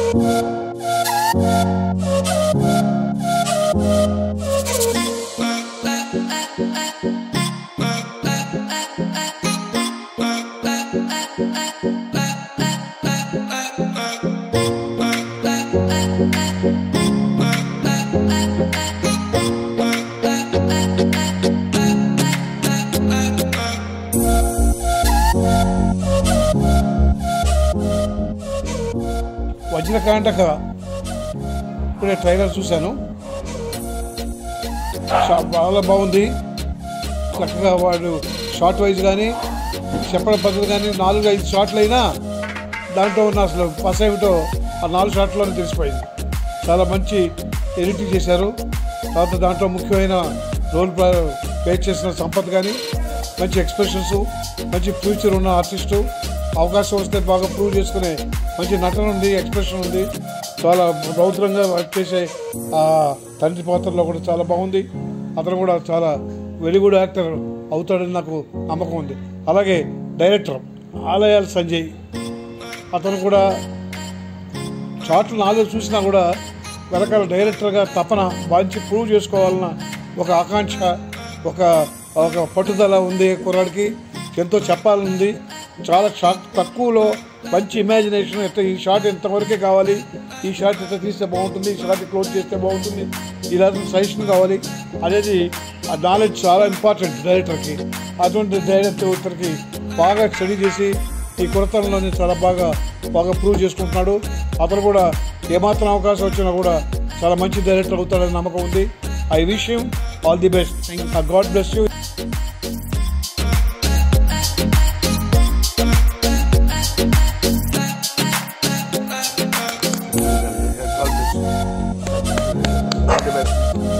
వజ్రకాంటక ఇప్పుడే ట్రైలర్ చూశాను చా- చాలా బాగుంది చక్కగా వాడు షార్ట్ వైజ్ కానీ చెప్పడం పద్ధతి కానీ నాలుగు ఐదు షార్ట్లు అయినా దాంట్లో ఉన్న అసలు పస ఏమిటో ఆ నాలుగు షార్ట్లోనే తెలిసిపోయింది చాలా మంచి ఎడిటింగ్ చేశారు తర్వాత దాంట్లో ముఖ్యమైన రోల్ ప్లే చేసిన సంపత్ కానీ మంచి ఎక్స్ప్రెషన్స్ మంచి ఫ్యూచర్ ఉన్న ఆర్టిస్టు అవకాశం వస్తే బాగా ప్రూవ్ చేసుకునే మంచి నటన ఉంది ఎక్స్ప్రెషన్ ఉంది చాలా రౌద్రంగా వర్క్ చేసే ఆ తండ్రి పాత్రలో కూడా చాలా బాగుంది అతను కూడా చాలా వెరీ గుడ్ యాక్టర్ అవుతాడని నాకు నమ్మకం ఉంది అలాగే డైరెక్టర్ ఆలయాల సంజయ్ అతను కూడా షార్ట్లు నాలుగు చూసినా కూడా వెనకాల డైరెక్టర్గా తపన మంచి ప్రూవ్ చేసుకోవాలన్న ఒక ఆకాంక్ష ఒక ఒక పట్టుదల ఉంది కుర్రాడికి ఎంతో చెప్పాలనుంది చాలా షార్ట్ తక్కువలో మంచి ఇమాజినేషన్ ఎట్లా ఈ షార్ట్ ఎంతవరకే కావాలి ఈ షార్ట్ ఎట్లా తీస్తే బాగుంటుంది ఈ షార్ట్ క్లోజ్ చేస్తే బాగుంటుంది ఇలా సజెషన్ కావాలి అనేది ఆ నాలెడ్జ్ చాలా ఇంపార్టెంట్ డైరెక్టర్కి అటువంటి డైరెక్టర్కి బాగా స్టడీ చేసి ఈ కొరతల్లోనే చాలా బాగా బాగా ప్రూవ్ చేసుకుంటున్నాడు అతను కూడా ఏమాత్రం అవకాశం వచ్చినా కూడా చాలా మంచి డైరెక్టర్ అవుతాడని నమ్మకం ఉంది I wish him all the best God bless you God bless you. All the best.